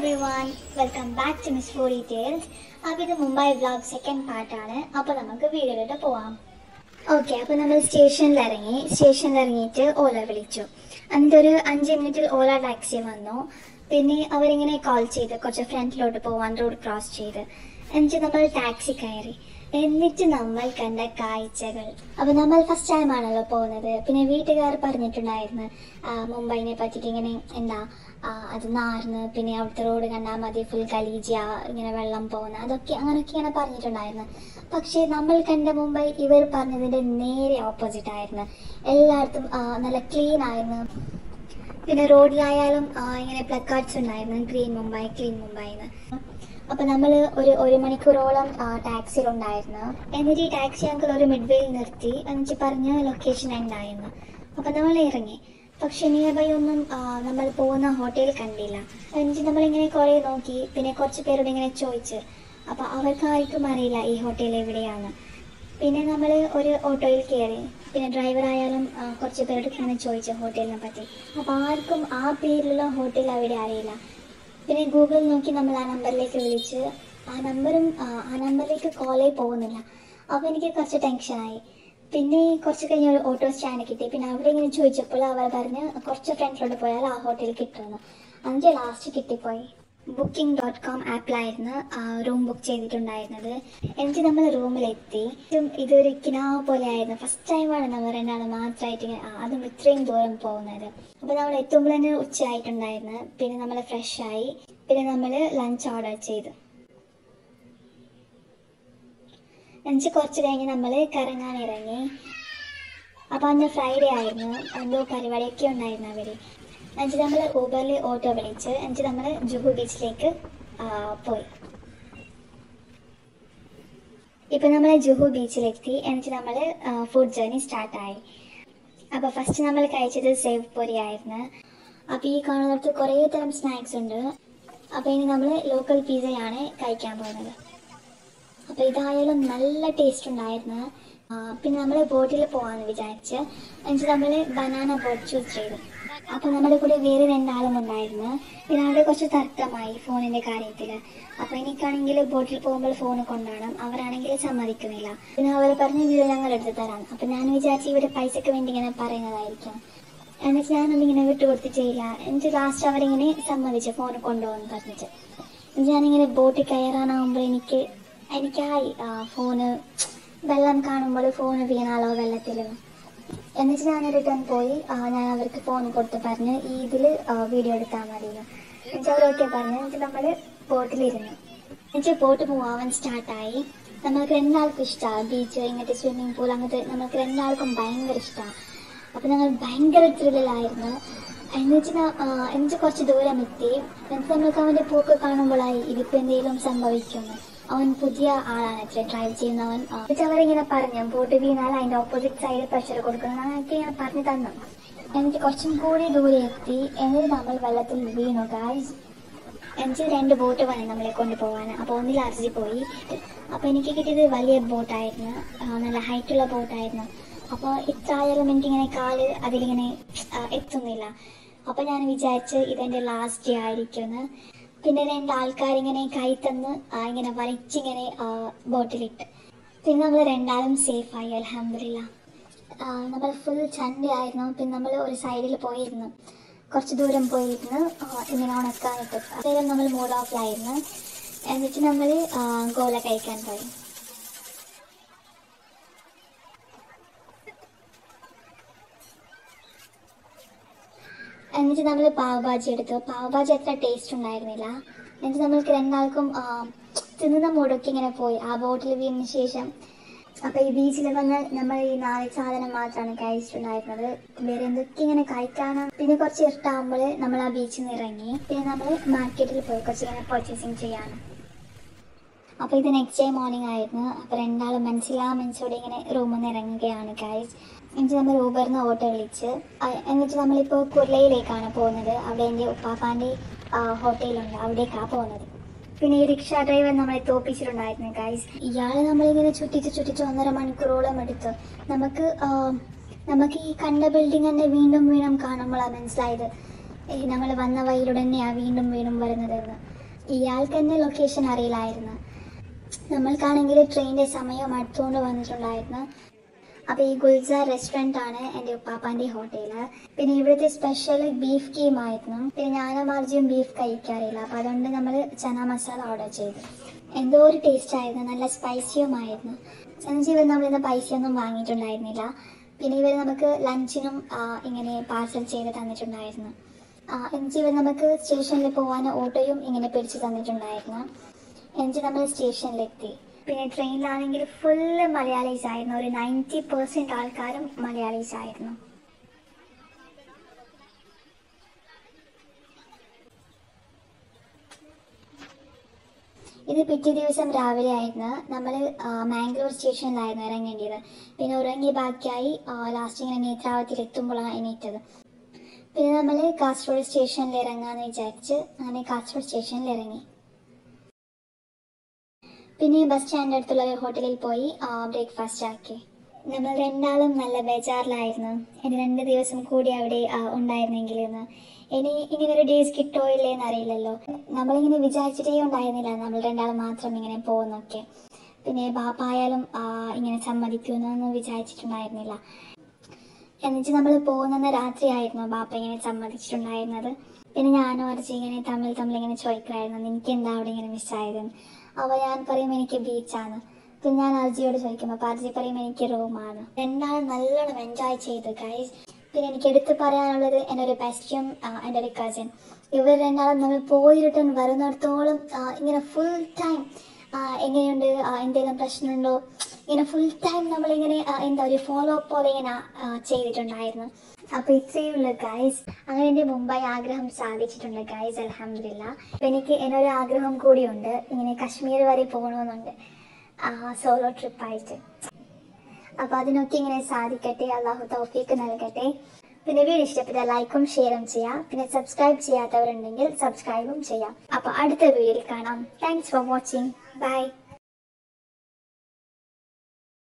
Everyone welcome back to miss for details അപ്പോൾ ഇത് Mumbai vlog second പാർട്ടാണ് അപ്പോൾ നമുക്ക് വീഡിയോയിലോട്ട് പോവാം ഓക്കെ അപ്പോൾ നമ്മൾ സ്റ്റേഷനിൽ ഇറങ്ങി സ്റ്റേഷനിൽ ഇറങ്ങിയിട്ട് ഓല വിളിച്ചു എന്നിട്ട് ഒരു അഞ്ച് മിനിറ്റിൽ ഓല ടാക്സി വന്നു പിന്നെ അവരിങ്ങനെ കോൾ ചെയ്ത് കുറച്ച് ഫ്രണ്ടിലോട്ട് പോവാൻ റോഡ് ക്രോസ് ചെയ്ത് എന്നിട്ട് നമ്മൾ ടാക്സി കയറി എന്നിട്ട് നമ്മൾ കണ്ട കാഴ്ചകൾ അപ്പൊ നമ്മൾ ഫസ്റ്റ് ടൈം ആണല്ലോ പോകുന്നത് പിന്നെ വീട്ടുകാർ പറഞ്ഞിട്ടുണ്ടായിരുന്നു ആ, മുംബൈനെ പറ്റിയിട്ട് ഇങ്ങനെ എന്താ ആ, അത് നാർന്ന് പിന്നെ അവിടുത്തെ റോഡ് കണ്ടാൽ മതി ഫുൾ കലീജ ഇങ്ങനെ വെള്ളം പോകുന്ന അതൊക്കെ അങ്ങനെയൊക്കെ ഇങ്ങനെ പറഞ്ഞിട്ടുണ്ടായിരുന്നു പക്ഷേ നമ്മൾ കണ്ട മുംബൈ ഇവർ പറഞ്ഞതിന്റെ നേരെ ഓപ്പോസിറ്റ് ആയിരുന്നു എല്ലായിടത്തും ആ, നല്ല ക്ലീൻ ആയിരുന്നു പിന്നെ റോഡിലായാലും ആ, ഇങ്ങനെ പ്ലക്കാർഡ്സ് ഉണ്ടായിരുന്നു ഗ്രീൻ മുംബൈ ക്ലീൻ മുംബൈ എന്ന് അപ്പൊ നമ്മൾ ഒരു ഒരു മണിക്കൂറോളം ടാക്സിയിലുണ്ടായിരുന്നു എന്നിട്ട് ഈ ടാക്സി അങ്കിൾ ഒരു മിഡ്വേയിൽ നിർത്തി എന്നിട്ട് പറഞ്ഞ ലൊക്കേഷൻ ഉണ്ടായിരുന്നു അപ്പൊ നമ്മൾ ഇറങ്ങി പക്ഷെ നിയർ ബൈ ഒന്നും ആ, നമ്മൾ പോകുന്ന ഹോട്ടൽ കണ്ടില്ല എന്നിട്ട് നമ്മളിങ്ങനെ കുറേ നോക്കി പിന്നെ കുറച്ച് പേരോട് ഇങ്ങനെ ചോദിച്ച് അപ്പൊ അവർക്കാർക്കും അറിയില്ല ഈ ഹോട്ടൽ എവിടെയാണ് പിന്നെ നമ്മൾ ഒരു ഓട്ടോയിൽ കയറി പിന്നെ ഡ്രൈവർ ആയാലും ആ, കുറച്ച് പേരോട് ഇങ്ങനെ ചോദിച്ചു ഹോട്ടലിനെ പറ്റി അപ്പോൾ ആർക്കും ആ പേരിലുള്ള ഹോട്ടൽ അവിടെ അറിയില്ല പിന്നെ ഗൂഗിൾ നോക്കി നമ്മൾ ആ നമ്പറിലേക്ക് വിളിച്ച് ആ നമ്പറും ആ ആ നമ്പറിലേക്ക് കോളേ പോകുന്നില്ല അപ്പോൾ എനിക്ക് കുറച്ച് ടെൻഷനായി പിന്നെ കുറച്ച് കഴിഞ്ഞ് ഒരു ഓട്ടോ സ്റ്റാൻഡ് കിട്ടി പിന്നെ അവിടെ ഇങ്ങനെ ചോദിച്ചപ്പോൾ അവർ പറഞ്ഞ് കുറച്ച് ഫ്രണ്ട്സിലോട്ട് പോയാൽ ആ ഹോട്ടൽ കിട്ടുമെന്ന് അഞ്ച് ലാസ്റ്റ് കിട്ടിപ്പോയി ബുക്കിംഗ് ഡോട്ട് കോം ആപ്പിലായിരുന്നു റൂം ബുക്ക് ചെയ്തിട്ടുണ്ടായിരുന്നത് എന്നിട്ട് നമ്മൾ റൂമിലെത്തി ഇതും ഇതൊരു കിനാവ് പോലെ ആയിരുന്നു ഫസ്റ്റ് ടൈമാണ് നമ്മൾ രണ്ടാളും മാത്രമായിട്ട് ഇങ്ങനെ ആ, അതും ഇത്രയും ദൂരം പോകുന്നത് അപ്പോൾ നമ്മൾ എത്തുമ്പോൾ തന്നെ ഉച്ചയായിട്ടുണ്ടായിരുന്നു പിന്നെ നമ്മൾ ഫ്രഷ് ആയി പിന്നെ നമ്മൾ ലഞ്ച് ഓർഡർ ചെയ്തു ലഞ്ച് കുറച്ച് കഴിഞ്ഞ് നമ്മൾ കറങ്ങാൻ ഇറങ്ങി അപ്പോൾ അന്ന് ഫ്രൈഡേ ആയിരുന്നു എന്തോ പരിപാടിയൊക്കെ ഉണ്ടായിരുന്നു അവർ എന്നിട്ട് നമ്മൾ ഊബറിൽ ഓട്ടോ വിളിച്ച് എന്നിട്ട് നമ്മൾ ജുഹു ബീച്ചിലേക്ക് ആ, പോയി ഇപ്പം നമ്മൾ ജുഹു ബീച്ചിലെത്തി എന്നിട്ട് നമ്മൾ ഫുഡ് ജേർണി സ്റ്റാർട്ടായി അപ്പോൾ ഫസ്റ്റ് നമ്മൾ കഴിച്ചത് സേവ് പൊരി ആയിരുന്നു അപ്പോൾ ഈ കാണുന്നിടത്ത് കുറേ തരം സ്നാക്സ് ഉണ്ട് അപ്പോൾ ഇനി നമ്മൾ ലോക്കൽ പിസയാണ് കഴിക്കാൻ പോകുന്നത് അപ്പോൾ ഇതായാലും നല്ല ടേസ്റ്റ് ഉണ്ടായിരുന്നു ആ, പിന്നെ നമ്മൾ ബോട്ടിൽ പോകാമെന്ന് വിചാരിച്ച് എന്നിട്ട് നമ്മൾ ബനാന ബോട്ട് ചൂസ് ചെയ്തു അപ്പോൾ നമ്മുടെ കൂടെ വേറെ രണ്ടാളും ഉണ്ടായിരുന്നു പിന്നെ അവിടെ കുറച്ച് തർക്കമായി ഫോണിൻ്റെ കാര്യത്തിൽ അപ്പോൾ എനിക്കാണെങ്കിൽ ബോട്ടിൽ പോകുമ്പോൾ ഫോൺ കൊണ്ടുപോകണം അവരാണെങ്കിൽ സമ്മതിക്കുന്നില്ല പിന്നെ അവർ പറഞ്ഞ വീഡിയോ ഞങ്ങൾ എടുത്ത് തരാം അപ്പോൾ ഞാൻ വിചാരിച്ചു ഇവർ പൈസയ്ക്ക് വേണ്ടി ഇങ്ങനെ പറയുന്നതായിരിക്കും എന്നിട്ട് ഞാനതിങ്ങനെ വിട്ടുകൊടുത്ത് ചെയ്യില്ല എന്നിട്ട് ലാസ്റ്റ് അവരിങ്ങനെ സമ്മതിച്ചു ഫോൺ കൊണ്ടുപോകാൻ പറഞ്ഞിട്ട് ഞാനിങ്ങനെ ബോട്ടിൽ കയറാനാവുമ്പോൾ എനിക്ക് എനിക്കായി ആ, ഫോണ് വെള്ളം കാണുമ്പോൾ ഫോൺ വീണാലോ വെള്ളത്തിൽ എന്നിട്ട് ഞാൻ റിട്ടേൺ പോയി ആ, ഞാൻ അവർക്ക് ഫോൺ കൊടുത്ത് പറഞ്ഞ് ഈ ഇതിൽ വീഡിയോ എടുത്താൽ മതി എന്ന്. എന്നിട്ട് അവരൊക്കെ പറഞ്ഞു എന്നിട്ട് നമ്മൾ ബോട്ടിലിരുന്നു എന്നിട്ട് ബോട്ട് പോവാൻ സ്റ്റാർട്ടായി നമ്മൾക്ക് രണ്ടാൾക്കും ഇഷ്ടമാണ് ബീച്ച് ഇങ്ങനത്തെ സ്വിമ്മിംഗ് പൂൾ അങ്ങനത്തെ നമ്മൾക്ക് രണ്ടാൾക്കും ഭയങ്കര ഇഷ്ടമാണ് അപ്പം ഞങ്ങൾ ഭയങ്കര ത്രില്ലിലായിരുന്നു എന്നിട്ട് ഞാൻ- ആ, എന്നിട്ട് കുറച്ച് ദൂരം എത്തി എന്നിട്ട് നമ്മൾക്ക് അവൻ്റെ പൂക്ക് കാണുമ്പോഴായി ഇതിപ്പോൾ എന്തെങ്കിലും സംഭവിക്കുന്നു അവൻ പുതിയ ആളാണ് അത്ര ഡ്രൈവ് ചെയ്യുന്നവൻ ആ, എന്നിട്ട് അവരിങ്ങനെ പറഞ്ഞു ബോട്ട് വീണാൽ അതിൻ്റെ ഓപ്പോസിറ്റ് സൈഡ് പ്രഷർ കൊടുക്കണം അങ്ങനെയൊക്കെ ഇങ്ങനെ പറഞ്ഞു തന്നു എന്നിട്ട് കുറച്ചും കൂടി ദൂരെ എത്തി എന്നിട്ട് നമ്മൾ വെള്ളത്തിൽ വീണു ഗായ്സ് എനിക്ക് രണ്ട് ബോട്ട് വേണം നമ്മളെ കൊണ്ടുപോകാൻ അപ്പോൾ ഒന്നിൽ അർജി പോയി അപ്പോൾ എനിക്ക് കിട്ടിയത് വലിയ ബോട്ടായിരുന്നു ആ, നല്ല ഹൈറ്റുള്ള ബോട്ടായിരുന്നു അപ്പോൾ ഇത്ര ആയാലും എനിക്കിങ്ങനെ കാല് അതിലിങ്ങനെ ആ, എത്തുന്നില്ല അപ്പോൾ ഞാൻ വിചാരിച്ച് ഇതെൻ്റെ ലാസ്റ്റ് ഡേ ആയിരിക്കുമെന്ന് പിന്നെ രണ്ട് ആൾക്കാരിങ്ങനെ കൈ തന്ന് ആ, ഇങ്ങനെ വലിച്ചിങ്ങനെ ആ, ബോട്ടിലിട്ട് പിന്നെ നമ്മൾ രണ്ടാളും സേഫായി അലഹമില്ല നമ്മൾ ഫുൾ ചണ്ടയായിരുന്നു പിന്നെ നമ്മൾ ഒരു സൈഡിൽ പോയിരുന്നു കുറച്ച് ദൂരം പോയിരുന്നു ആ, ഇങ്ങനെ ഉണക്കാനിട്ട് അന്നേരം നമ്മൾ മൂഡ് ഓഫിലായിരുന്നു എന്നിട്ട് നമ്മൾ ഗോല കഴിക്കാൻ പോയി എന്നിട്ട് നമ്മൾ പാവ് ഭാജി എടുത്തു പാവ് ഭാജി അത്ര ടേസ്റ്റ് ഉണ്ടായിരുന്നില്ല എന്നിട്ട് നമ്മൾക്ക് രണ്ടാൾക്കും ആ, തിന്നുന്ന മൂടൊക്കെ ഇങ്ങനെ പോയി ആ ബോട്ടിൽ വീണിന് ശേഷം അപ്പൊ ഈ ബീച്ചിൽ വന്ന് നമ്മൾ ഈ നാല് സാധനം മാത്രമാണ് കഴിച്ചിട്ടുണ്ടായിരുന്നത് വേറെ എന്തൊക്കെ ഇങ്ങനെ കഴിക്കാണ് പിന്നെ കുറച്ച് ഇഷ്ടമാകുമ്പോൾ നമ്മൾ ആ ബീച്ചിൽ നിന്ന് ഇറങ്ങി പിന്നെ നമ്മൾ മാർക്കറ്റിൽ പോയി കുറച്ച് ഇങ്ങനെ പർച്ചേസിങ് ചെയ്യാനും അപ്പോൾ ഇത് നെക്സ്റ്റ് ഡേ മോർണിംഗ് ആയിരുന്നു അപ്പോൾ രണ്ടാളും മനസ്സിലാ മനസ്സോടെ ഇങ്ങനെ റൂമിൽ നിന്ന് ഇറങ്ങുകയാണ് ഗൈസ് എന്നിട്ട് നമ്മൾ ഊബറിന്ന് ഓട്ടോ വിളിച്ച് ആ, എന്നിട്ട് നമ്മളിപ്പോൾ കുർലയിലേക്കാണ് പോകുന്നത് അവിടെ എൻ്റെ ഉപ്പാപ്പാൻ്റെ ഹോട്ടലുണ്ട് അവിടേക്കാണ് പോകുന്നത് പിന്നെ ഈ റിക്ഷ ഡ്രൈവർ നമ്മളെ തോപ്പിച്ചിട്ടുണ്ടായിരുന്നു ഗൈസ് ഇയാൾ നമ്മളിങ്ങനെ ചുറ്റിച്ച് ചുറ്റിച്ച് ഒന്നര മണിക്കൂറോളം എടുത്തു നമുക്ക് ആ, നമുക്ക് ഈ കണ്ട ബിൽഡിംഗ് തന്നെ വീണ്ടും വീണ്ടും കാണുമ്പോഴാണ് മനസ്സിലായത് നമ്മൾ വന്ന വഴിയിലൂടെ തന്നെയാണ് വീണ്ടും വീണ്ടും വരുന്നതെന്ന് ഇയാൾക്ക് തന്നെ ലൊക്കേഷൻ അറിയില്ലായിരുന്നു നമ്മൾക്കാണെങ്കിൽ ട്രെയിനിൻ്റെ സമയം അടുത്തുകൊണ്ട് വന്നിട്ടുണ്ടായിരുന്നു അപ്പോൾ ഈ ഗുൽസാർ റെസ്റ്റോറൻ്റ് ആണ് എൻ്റെ ഉപ്പാപ്പാൻ്റെ ഹോട്ടൽ പിന്നെ ഇവിടുത്തെ സ്പെഷ്യൽ ബീഫ് കീം ആയിരുന്നു പിന്നെ ഞാനും മാർജിയും ബീഫ് കഴിക്കാറില്ല അപ്പോൾ അതുകൊണ്ട് നമ്മൾ ചന മസാല ഓർഡർ ചെയ്തു എന്തോ ഒരു ടേസ്റ്റ് ആയിരുന്നു നല്ല സ്പൈസിയുമായിരുന്നു എന്നുവെച്ചാൽ ഇവർ നമ്മളിന്ന് പൈസയൊന്നും വാങ്ങിയിട്ടുണ്ടായിരുന്നില്ല പിന്നെ ഇവർ നമുക്ക് ലഞ്ചിനും ആ, ഇങ്ങനെ പാർസൽ ചെയ്ത് തന്നിട്ടുണ്ടായിരുന്നു എന്നുവെച്ചാൽ ഇവർ നമുക്ക് സ്റ്റേഷനിൽ പോകാൻ ഓട്ടോയും ഇങ്ങനെ പിടിച്ച് തന്നിട്ടുണ്ടായിരുന്നു എന്നിട്ട് നമ്മൾ സ്റ്റേഷനിലെത്തി പിന്നെ ട്രെയിനിലാണെങ്കിൽ ഫുള്ള് മലയാളീസ് ആയിരുന്നു ഒരു നയൻറ്റി പെർസെൻറ്റ് ആൾക്കാരും മലയാളീസ് ആയിരുന്നു ഇത് പിറ്റേ ദിവസം രാവിലെ ആയിരുന്നു നമ്മൾ മാംഗ്ലൂർ സ്റ്റേഷനിലായിരുന്നു ഇറങ്ങേണ്ടത് പിന്നെ ഉറങ്ങി ബാക്കിയായി ലാസ്റ്റ് ഇങ്ങനെ നേത്രാവതിയിൽ എത്തുമ്പോഴാണ് എണീറ്റത് പിന്നെ നമ്മൾ കാസർഗോഡ് സ്റ്റേഷനിൽ ഇറങ്ങാമെന്ന് വിചാരിച്ച് അങ്ങനെ കാസർഗോഡ് സ്റ്റേഷനിൽ ഇറങ്ങി പിന്നെ ബസ് സ്റ്റാൻഡ് അടുത്തുള്ള ഒരു ഹോട്ടലിൽ പോയി ബ്രേക്ക്ഫാസ്റ്റ് ആക്കി നമ്മൾ രണ്ടാളും നല്ല ബേജാറിലായിരുന്നു ഇനി രണ്ട് ദിവസം കൂടി അവിടെ ആ, ഉണ്ടായിരുന്നെങ്കിൽ എന്ന് ഇനി ഇങ്ങനെ ഒരു ഡേയ്സ് കിട്ടോ ഇല്ലേ എന്നറിയില്ലല്ലോ നമ്മളിങ്ങനെ വിചാരിച്ചിട്ടേ ഉണ്ടായിരുന്നില്ല നമ്മൾ രണ്ടാളും മാത്രം ഇങ്ങനെ പോകുന്നൊക്കെ പിന്നെ ബാപ്പായാലും ആ, ഇങ്ങനെ സമ്മതിക്കുമെന്നൊന്നും വിചാരിച്ചിട്ടുണ്ടായിരുന്നില്ല എന്നിട്ട് നമ്മൾ പോകുന്ന രാത്രിയായിരുന്നു ബാപ്പ ഇങ്ങനെ സമ്മതിച്ചിട്ടുണ്ടായിരുന്നത് പിന്നെ ഞാനും അർജി ഇങ്ങനെ തമ്മിൽ തമ്മിൽ ഇങ്ങനെ ചോദിക്കുമായിരുന്നു നിനക്ക് എന്താ അവിടെ ഇങ്ങനെ മിസ്സായതെന്ന് അപ്പോൾ ഞാൻ പറയും എനിക്ക് ബീച്ചാണ് പിന്നെ ഞാൻ അർജിയോട് ചോദിക്കുമ്പോൾ അപ്പോൾ അർജി പറയും എനിക്ക് റൂമാണ് രണ്ടാളും നല്ലോണം എൻജോയ് ചെയ്തു ഗൈസ് പിന്നെ എനിക്ക് എടുത്തു പറയാനുള്ളത് എൻ്റെ ഒരു ബെസ്റ്റും എൻ്റെ ഒരു കസിൻ ഇവർ രണ്ടാളും നമ്മൾ പോയി റിട്ടേൺ വരുന്നിടത്തോളം ആ, ഇങ്ങനെ ഫുൾ ടൈം എങ്ങനെയുണ്ട് ആ, എന്തെങ്കിലും പ്രശ്നമുണ്ടോ ഇങ്ങനെ ഫുൾ ടൈം നമ്മളിങ്ങനെ ആ, എന്താ ഒരു ഫോളോ അപ്പ് പോലെ ഇങ്ങനെ ആ, ചെയ്തിട്ടുണ്ടായിരുന്നു അപ്പോൾ ഇത്രയേ ഉള്ളൂ ഗൈസ് അങ്ങനെ എൻ്റെ മുംബൈ ആഗ്രഹം സാധിച്ചിട്ടുണ്ട് ഗൈസ് അലഹമില്ല അപ്പോൾ എനിക്ക് എന്നൊരു ആഗ്രഹം കൂടിയുണ്ട് ഇങ്ങനെ കശ്മീർ വരെ പോകണമെന്നുണ്ട് സോളോ ട്രിപ്പായിട്ട് അപ്പോൾ അതിനൊക്കെ ഇങ്ങനെ സാധിക്കട്ടെ അള്ളാഹു തൗഫീക്ക് നൽകട്ടെ പിന്നെ വീഡിയോ ഇഷ്ടപ്പെട്ടാൽ ലൈക്കും ഷെയറും ചെയ്യാം പിന്നെ സബ്സ്ക്രൈബ് ചെയ്യാത്തവരുണ്ടെങ്കിൽ സബ്സ്ക്രൈബും ചെയ്യാം അപ്പോൾ അടുത്ത വീഡിയോയിൽ കാണാം താങ്ക്സ് ഫോർ വാച്ചിങ് ബൈ